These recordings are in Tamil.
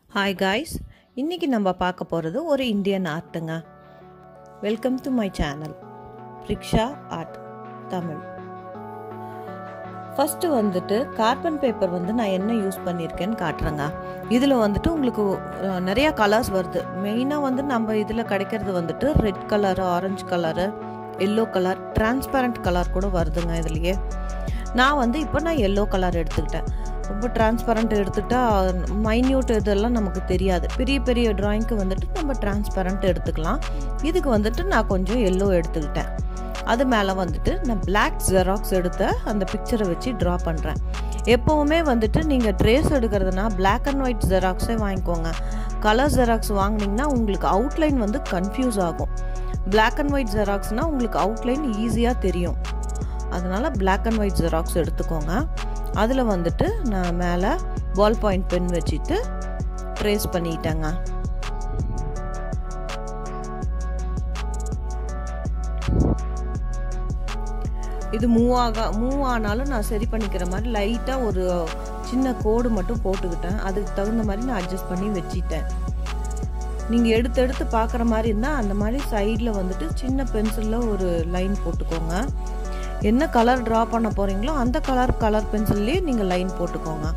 ஹாய் காய்ஸ் இன்றைக்கி நம்ம பார்க்க போகிறது ஒரு இந்தியன் ஆர்ட்டுங்க welcome to my channel rickshaw art Tamil first வந்துட்டு கார்பன் பேப்பர் வந்து நான் என்ன யூஸ் பண்ணியிருக்கேன்னு காட்டுறேங்க இதில் வந்துட்டு உங்களுக்கு அஹ், நிறையா கலர்ஸ் வருது மெயினாக வந்து நம்ம இதில் கிடைக்கிறது வந்துட்டு red colour orange colour yellow colour transparent colour கூட வருதுங்க இதுலேயே நான் வந்து இப்போ நான் எல்லோ கலர் எடுத்துக்கிட்டேன் ரொம்ப டிரான்ஸ்பரண்ட் எடுத்துட்டா மைன்யூட் இதெல்லாம் நமக்கு தெரியாது பெரிய பெரிய ட்ராயிங்க்கு வந்துட்டு நம்ம டிரான்ஸ்பரண்ட் எடுத்துக்கலாம் இதுக்கு வந்துட்டு நான் கொஞ்சம் எல்லோ எடுத்துக்கிட்டேன் அது மேலே வந்துட்டு நான் பிளாக் ஜெராக்ஸ் எடுத்த அந்த பிக்சரை வச்சு ட்ரா பண்ணுறேன் எப்போவுமே வந்துட்டு நீங்கள் ட்ரேஸ் எடுக்கிறதுனா பிளாக் அண்ட் ஒயிட் ஜெராக்ஸே வாங்கிக்கோங்க கலர் ஜெராக்ஸ் வாங்கினீங்கன்னா உங்களுக்கு அவுட்லைன் வந்து கன்ஃபியூஸ் ஆகும் பிளாக் அண்ட் ஒயிட் ஜெராக்ஸ்னால் உங்களுக்கு அவுட்லைன் ஈஸியாக தெரியும் அதனால் பிளாக் அண்ட் ஒயிட் ஜெராக்ஸ் எடுத்துக்கோங்க அதில் வந்துட்டு நான் மேலே பால் பாயிண்ட் பென் வச்சுட்டு ட்ரேஸ் பண்ணிட்டேங்க இது மூவ் ஆக மூவ் ஆனாலும் நான் சரி பண்ணிக்கிற மாதிரி லைட்டாக ஒரு சின்ன கோடு மட்டும் போட்டுக்கிட்டேன் அதுக்கு தகுந்த மாதிரி நான் அட்ஜஸ்ட் பண்ணி வச்சிட்டேன் நீங்கள் எடுத்து எடுத்து பார்க்குற மாதிரி இருந்தால் அந்த மாதிரி சைடில் வந்துட்டு சின்ன பென்சிலில் ஒரு லைன் போட்டுக்கோங்க என்ன கலர் ட்ரா பண்ண போகிறீங்களோ அந்த கலர் கலர் பென்சில்லையே நீங்கள் லைன் போட்டுக்கோங்க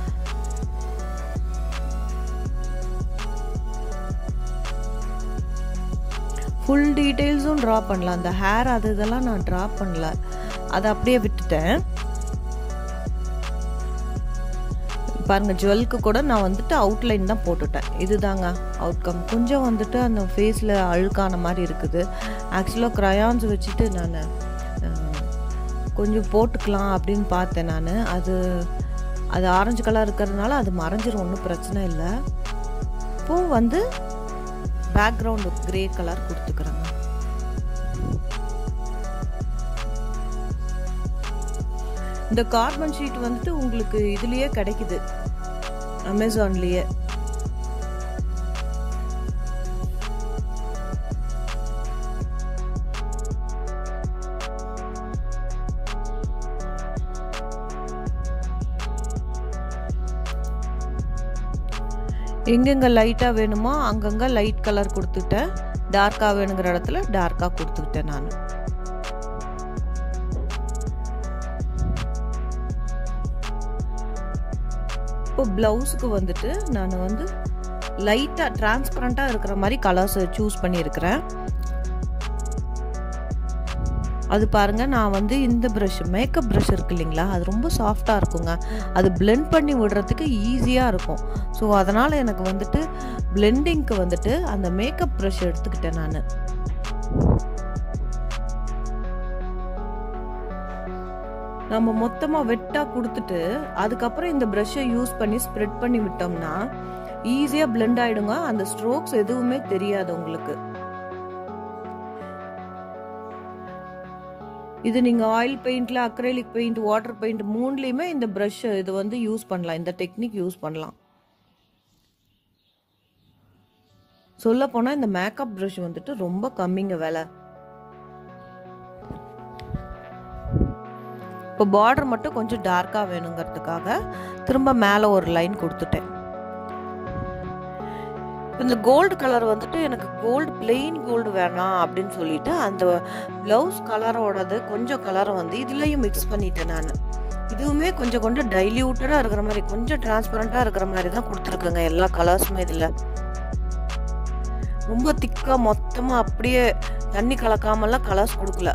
ஃபுல் டீட்டெயில்ஸும் ட்ரா பண்ணலாம் அந்த ஹேர் அது இதெல்லாம் நான் ட்ரா பண்ணல அதை அப்படியே விட்டுட்டேன் பாருங்க ஜுவல்க்கு கூட நான் வந்துட்டு அவுட்லைன் தான் போட்டுட்டேன் இதுதாங்க அவுட்கம் கொஞ்சம் வந்துட்டு அந்த ஃபேஸில் அழுக்கான மாதிரி இருக்குது ஆக்சுவலாக க்ரையான்ஸ் வச்சுட்டு நான் கொஞ்சம் போட்டுக்கலாம் அப்படின்னு பார்த்தேன் நான் அது அது ஆரஞ்சு கலர் இருக்கிறதுனால அது மறைஞ்சிரும் ஒன்றும் பிரச்சனை இல்லை இப்போது வந்து பேக்ரவுண்டு கிரே கலர் கொடுத்துக்கிறேங்க இந்த கார்பன் ஷீட் வந்துட்டு உங்களுக்கு இதுலயே கிடைக்குது அமேசான்லயே எங்கெங்க லைட்டாக வேணுமோ அங்கங்கே லைட் கலர் கொடுத்துட்டேன் டார்க்காக வேணுங்கிற இடத்துல டார்க்காக கொடுத்துக்கிட்டேன் நான் இப்போ ப்ளவுஸுக்கு வந்துட்டு நான் வந்து லைட்டாக டிரான்ஸ்பரண்ட்டாக இருக்கிற மாதிரி கலர்ஸ் சூஸ் பண்ணியிருக்கிறேன் அது பாருங்க நான் வந்து இந்த ப்ரஷ் மேக்கப் ப்ரஷ் இருக்கு இல்லைங்களா அது ரொம்ப சாஃப்டாக இருக்குங்க அது பிளெண்ட் பண்ணி விடுறதுக்கு ஈஸியாக இருக்கும் ஸோ அதனால் எனக்கு வந்துட்டு பிளெண்டிங்க்கு வந்துட்டு அந்த மேக்கப் ப்ரஷ் எடுத்துக்கிட்டேன் நான் நம்ம மொத்தமாக வெட்டாக கொடுத்துட்டு அதுக்கப்புறம் இந்த ப்ரஷ்ஷை யூஸ் பண்ணி ஸ்ப்ரெட் பண்ணி விட்டோம்னா ஈஸியாக பிளெண்ட் ஆயிடுங்க அந்த ஸ்ட்ரோக்ஸ் எதுவுமே தெரியாது உங்களுக்கு இது நீங்கள் ஆயில் பெயிண்டில் அக்ரைலிக் பெயிண்ட் வாட்டர் பெயிண்ட் மூணுலேயுமே இந்த ப்ரஷ் இது வந்து யூஸ் பண்ணலாம் இந்த டெக்னிக் யூஸ் பண்ணலாம் சொல்ல போனால் இந்த மேக்கப் ப்ரஷ் வந்துட்டு ரொம்ப கம்மிங்க விலை இப்போ பார்டர் மட்டும் கொஞ்சம் டார்க்காக வேணுங்கிறதுக்காக திரும்ப மேலே ஒரு லைன் கொடுத்துட்டேன் இந்த கோல்டு கலர் வந்துட்டு எனக்கு கோல்டு பிளெயின் கோல்டு வேணாம் அப்படின்னு சொல்லிட்டு அந்த ப்ளவுஸ் கலரோடது கொஞ்சம் கலரை வந்து இதுலேயும் மிக்ஸ் பண்ணிட்டேன் நான் இதுவுமே கொஞ்சம் கொஞ்சம் டைல்யூட்டடாக இருக்கிற மாதிரி கொஞ்சம் டிரான்ஸ்பரண்ட்டாக இருக்கிற மாதிரி தான் கொடுத்துருக்குங்க எல்லா கலர்ஸுமே இதில் ரொம்ப திக்காக மொத்தமாக அப்படியே தண்ணி கலக்காமலாம் கலர்ஸ் கொடுக்கல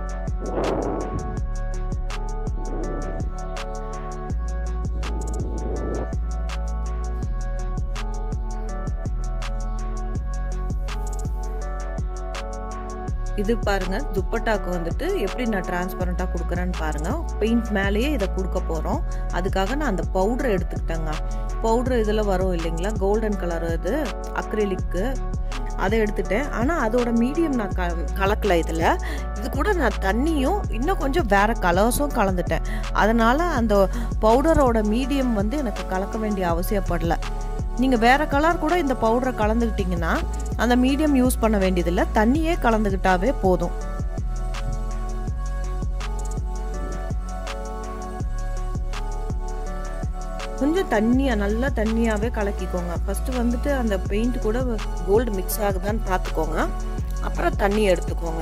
இது பாருங்க துப்பட்டாக்கு வந்துட்டு எப்படி நான் டிரான்ஸ்பரண்ட்டாக கொடுக்குறேன்னு பாருங்க பெயிண்ட் மேலேயே இதை கொடுக்க போகிறோம் அதுக்காக நான் அந்த பவுடரை எடுத்துக்கிட்டேங்க பவுடர் இதில் வரும் இல்லைங்களா கோல்டன் கலர் இது அக்ரிலிக்கு அதை எடுத்துட்டேன் ஆனால் அதோட மீடியம் நான் க கலக்கல இதில் இது கூட நான் தண்ணியும் இன்னும் கொஞ்சம் வேற கலர்ஸும் கலந்துட்டேன் அதனால அந்த பவுடரோட மீடியம் வந்து எனக்கு கலக்க வேண்டிய அவசியப்படல நீங்கள் வேறு கலர் கூட இந்த பவுடரை கலந்துக்கிட்டிங்கன்னா அந்த மீடியம் யூஸ் பண்ண வேண்டியதில்லை தண்ணியே கலந்துக்கிட்டாவே போதும் கொஞ்சம் தண்ணியாக நல்லா தண்ணியாகவே கலக்கிக்கோங்க ஃபஸ்ட்டு வந்துட்டு அந்த பெயிண்ட் கூட கோல்டு மிக்ஸ் ஆகுதான்னு பார்த்துக்கோங்க அப்புறம் தண்ணி எடுத்துக்கோங்க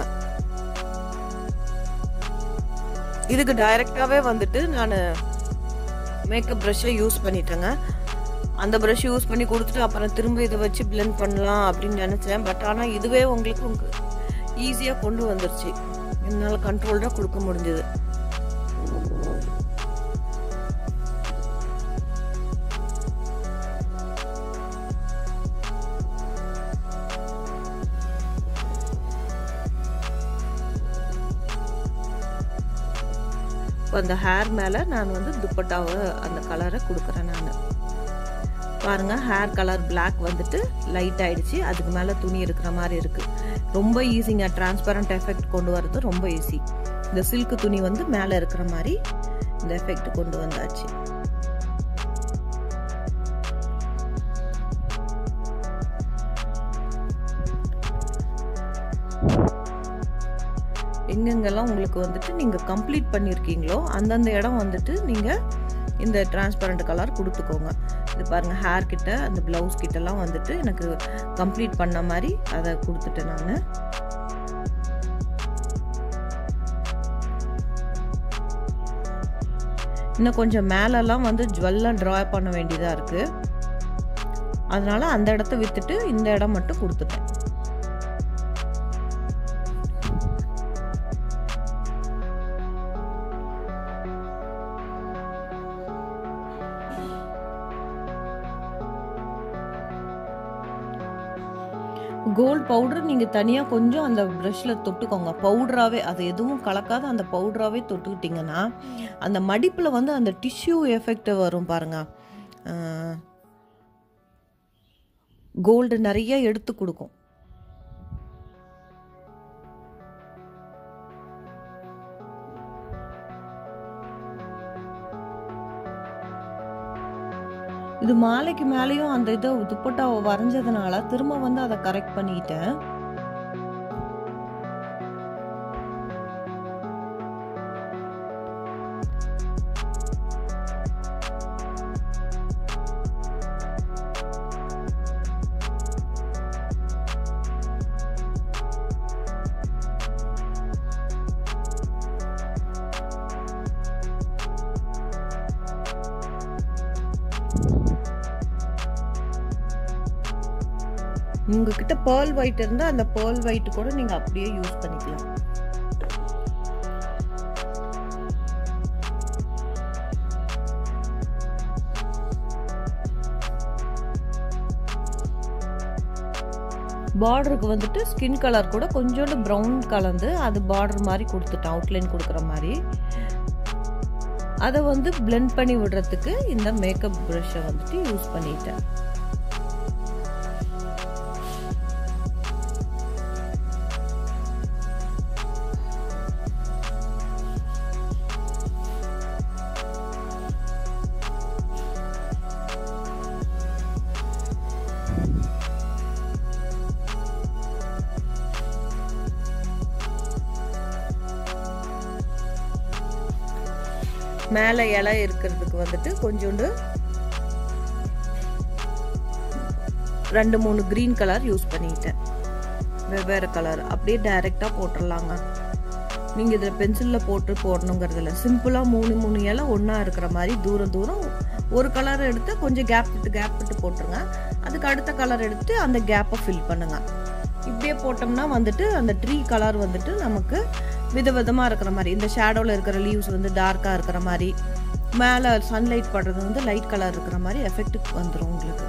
இதுக்கு டைரெக்டாகவே வந்துட்டு நான் மேக்கப் ப்ரஷ்ஷை யூஸ் பண்ணிட்டேங்க அந்த ப்ரஷ் யூஸ் பண்ணி கொடுத்துட்டு அப்புறம் திரும்ப இதை வச்சு பிளெண்ட் பண்ணலாம் அப்படின்னு நினச்சேன் பட் ஆனால் இதுவே உங்களுக்கு ஈஸியாக கொண்டு வந்துருச்சு என்னால் கண்ட்ரோல்டாக கொடுக்க முடிஞ்சது இப்போ அந்த ஹேர் மேலே நான் வந்து துப்பட்டாவை அந்த கலரை கொடுக்குறேன் நான் பாருங்கள் ஹேர் கலர் பிளாக் வந்துட்டு லைட் ஆயிடுச்சு அதுக்கு மேலே துணி இருக்கிற மாதிரி இருக்குது ரொம்ப ஈஸிங்க டிரான்ஸ்பரண்ட் எஃபெக்ட் கொண்டு வரது ரொம்ப ஈஸி இந்த சில்க் துணி வந்து மேலே இருக்கிற மாதிரி இந்த எஃபெக்ட் கொண்டு வந்தாச்சு எங்கெங்கெல்லாம் உங்களுக்கு வந்துட்டு நீங்கள் கம்ப்ளீட் பண்ணியிருக்கீங்களோ அந்தந்த இடம் வந்துட்டு நீங்கள் இந்த டிரான்ஸ்பரண்ட் கலர் கொடுத்துக்கோங்க இது பாருங்கள் ஹேர் கிட்ட அந்த ப்ளவுஸ் கிட்டலாம் வந்துட்டு எனக்கு கம்ப்ளீட் பண்ண மாதிரி அதை கொடுத்துட்டேன் நான் இன்னும் கொஞ்சம் மேலெல்லாம் வந்து ஜுவல்லாம் ட்ரா பண்ண வேண்டியதாக இருக்குது அதனால அந்த இடத்த விற்றுட்டு இந்த இடம் மட்டும் கொடுத்துட்டேன் கோல்ட் பவுடர் நீங்கள் தனியாக கொஞ்சம் அந்த ப்ரஷில் தொட்டுக்கோங்க பவுடராகவே அது எதுவும் கலக்காத அந்த பவுடராகவே தொட்டுக்கிட்டிங்கன்னா அந்த மடிப்பில் வந்து அந்த டிஷ்யூ எஃபெக்ட் வரும் பாருங்க கோல்டு நிறைய எடுத்து கொடுக்கும் இது மாலைக்கு மேலேயும் அந்த இதை துப்பட்டாவை வரைஞ்சதுனால திரும்ப வந்து அதை கரெக்ட் பண்ணிக்கிட்டேன் உங்ககிட்ட பேர்ல் ஒயிட் இருந்தால் அந்த பேர்ல் ஒயிட் கூட நீங்கள் அப்படியே யூஸ் பண்ணிக்கலாம் பார்டருக்கு வந்துட்டு ஸ்கின் கலர் கூட கொஞ்சோண்டு ப்ரௌன் கலந்து அது பார்டர் மாதிரி கொடுத்துட்டேன் அவுட்லைன் கொடுக்குற மாதிரி அதை வந்து பிளெண்ட் பண்ணி விடுறதுக்கு இந்த மேக்கப் ப்ரஷ்ஷை வந்துட்டு யூஸ் பண்ணிட்டேன் மேலே இலை இருக்கிறதுக்கு வந்துட்டு கொஞ்சோண்டு ரெண்டு மூணு க்ரீன் கலர் யூஸ் பண்ணிக்கிட்டேன் வெவ்வேறு கலர் அப்படியே டைரெக்டாக போட்டுடலாங்க நீங்கள் இதில் பென்சிலில் போட்டு போடணுங்கிறதுல சிம்பிளாக மூணு மூணு இலை ஒன்றா இருக்கிற மாதிரி தூரம் தூரம் ஒரு கலர் எடுத்து கொஞ்சம் கேப் விட்டு கேப் விட்டு போட்டுருங்க அதுக்கு அடுத்த கலர் எடுத்து அந்த கேப்பை ஃபில் பண்ணுங்க இப்படியே போட்டோம்னா வந்துட்டு அந்த ட்ரீ கலர் வந்துட்டு நமக்கு விதவிதமாக இருக்கிற மாதிரி இந்த ஷேடோவில் இருக்கிற லீவ்ஸ் வந்து டார்க்காக இருக்கிற மாதிரி மேலே சன்லைட் படுறது வந்து லைட் கலர் இருக்கிற மாதிரி எஃபெக்ட் வந்துடும் உங்களுக்கு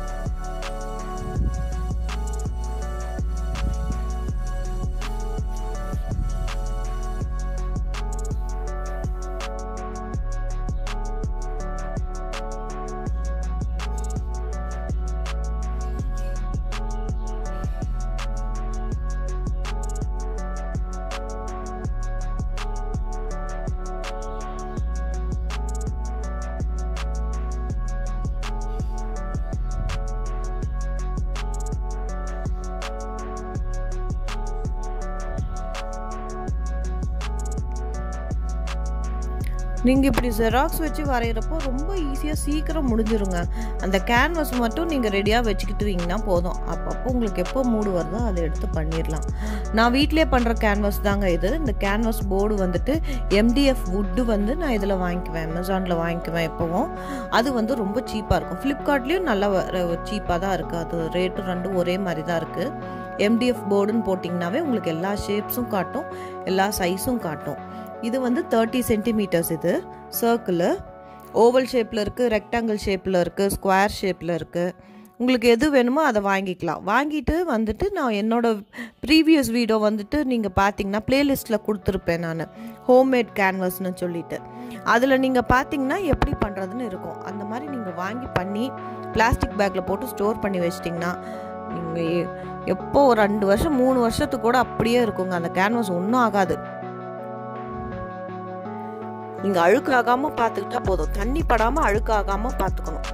நீங்கள் இப்படி ஜெராக்ஸ் வச்சு வரைகிறப்போ ரொம்ப ஈஸியாக சீக்கிரம் முடிஞ்சிருங்க அந்த கேன்வாஸ் மட்டும் நீங்கள் ரெடியாக வச்சுக்கிட்டுவீங்கன்னா போதும் அப்பப்போ உங்களுக்கு எப்போ மூடு வருதோ அதை எடுத்து பண்ணிடலாம் நான் வீட்டிலே பண்ணுற கேன்வாஸ் தாங்க இது இந்த கேன்வாஸ் போர்டு வந்துட்டு எம்டிஎஃப் வுட்டு வந்து நான் இதில் வாங்கிக்குவேன் அமேசானில் வாங்கிக்குவேன் எப்போவும் அது வந்து ரொம்ப சீப்பாக இருக்கும் ஃப்ளிப்கார்ட்லேயும் நல்லா சீப்பாக தான் இருக்குது அது ரேட்டு ரெண்டும் ஒரே மாதிரி தான் இருக்குது எம்டிஎஃப் போர்டுன்னு போட்டிங்கனாவே உங்களுக்கு எல்லா ஷேப்ஸும் காட்டும் எல்லா சைஸும் காட்டும் இது வந்து தேர்ட்டி சென்டிமீட்டர்ஸ் இது சர்க்கிள் ஓவல் ஷேப்பில் இருக்குது ரெக்டாங்கிள் ஷேப்பில் இருக்குது ஸ்கொயர் ஷேப்பில் இருக்குது உங்களுக்கு எது வேணுமோ அதை வாங்கிக்கலாம் வாங்கிட்டு வந்துட்டு நான் என்னோட ப்ரீவியஸ் வீடியோ வந்துட்டு நீங்கள் பார்த்தீங்கன்னா ப்ளேலிஸ்ட்டில் கொடுத்துருப்பேன் நான் ஹோம்மேட் கேன்வஸ்னு சொல்லிட்டு அதில் நீங்கள் பார்த்தீங்கன்னா எப்படி பண்ணுறதுன்னு இருக்கும் அந்த மாதிரி நீங்கள் வாங்கி பண்ணி பிளாஸ்டிக் பேக்கில் போட்டு ஸ்டோர் பண்ணி வச்சிட்டிங்கன்னா நீங்கள் எப்போ ஒரு ரெண்டு வருஷம் மூணு வருஷத்துக்கு கூட அப்படியே இருக்குங்க அந்த கேன்வாஸ் ஒன்றும் ஆகாது நீங்க அழுக்காகாம பார்த்துக்கிட்டா போதும் தண்ணி படாம அழுக்காகாம பார்த்துக்கணும்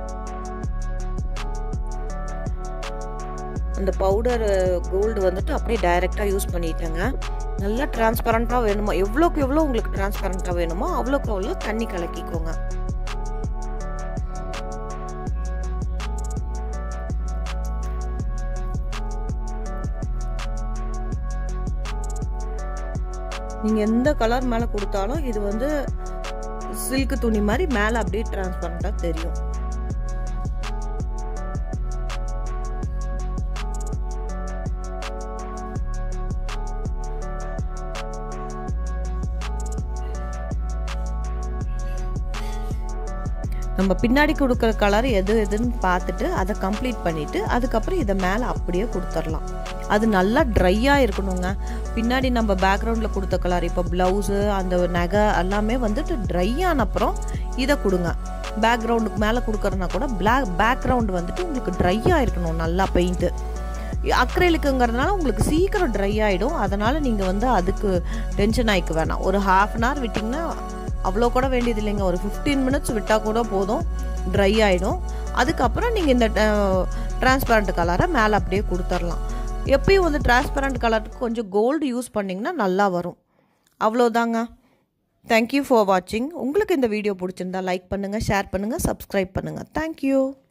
அந்த பவுடர் கோல்டு வந்துட்டு அப்படியே டைரெக்டாக யூஸ் பண்ணிட்டேங்க நல்லா டிரான்ஸ்பரண்ட்டாக வேணுமோ எவ்வளோக்கு எவ்வளோ உங்களுக்கு டிரான்ஸ்பரண்ட்டாக வேணுமோ அவ்வளோக்கு அவ்வளோ தண்ணி கலக்கிக்கோங்க நீங்கள் எந்த கலர் மேலே கொடுத்தாலும் இது வந்து சில்க் துணி மாதிரி மேலே அப்படியே டிரான்ஸ்பரண்ட்டாக தெரியும் நம்ம பின்னாடி கொடுக்குற கலர் எது எதுன்னு பார்த்துட்டு அதை கம்ப்ளீட் பண்ணிவிட்டு அதுக்கப்புறம் இதை மேலே அப்படியே கொடுத்துடலாம் அது நல்லா ட்ரையாக இருக்கணுங்க பின்னாடி நம்ம பேக்ரவுண்டில் கொடுத்த கலர் இப்போ ப்ளவுஸு அந்த நகை எல்லாமே வந்துட்டு ட்ரை ஆன அப்புறம் இதை கொடுங்க பேக்ரவுண்டுக்கு மேலே கொடுக்குறதுனா கூட பிளாக் பேக்ரவுண்டு வந்துட்டு உங்களுக்கு ட்ரையாக இருக்கணும் நல்லா பெயிண்ட்டு அக்ரேலுக்குங்கிறதுனால உங்களுக்கு சீக்கிரம் ட்ரை ஆகிடும் அதனால் நீங்கள் வந்து அதுக்கு டென்ஷன் ஆகிக்க வேணாம் ஒரு ஹாஃப் அன் ஹவர் விட்டிங்கன்னா அவ்வளோ கூட வேண்டியது இல்லைங்க ஒரு ஃபிஃப்டீன் மினிட்ஸ் விட்டால் கூட போதும் ட்ரை ஆகிடும் அதுக்கப்புறம் நீங்கள் இந்த டிரான்ஸ்பரண்ட் கலரை மேலே அப்படியே கொடுத்துர்லாம் எப்பயும் வந்து டிரான்ஸ்பரண்ட் கலருக்கு கொஞ்சம் கோல்டு யூஸ் பண்ணிங்கன்னா நல்லா வரும் அவ்வளோதாங்க தேங்க்யூ ஃபார் வாட்சிங் உங்களுக்கு இந்த வீடியோ பிடிச்சிருந்தா லைக் பண்ணுங்கள் ஷேர் பண்ணுங்கள் சப்ஸ்கிரைப் பண்ணுங்கள் தேங்க்யூ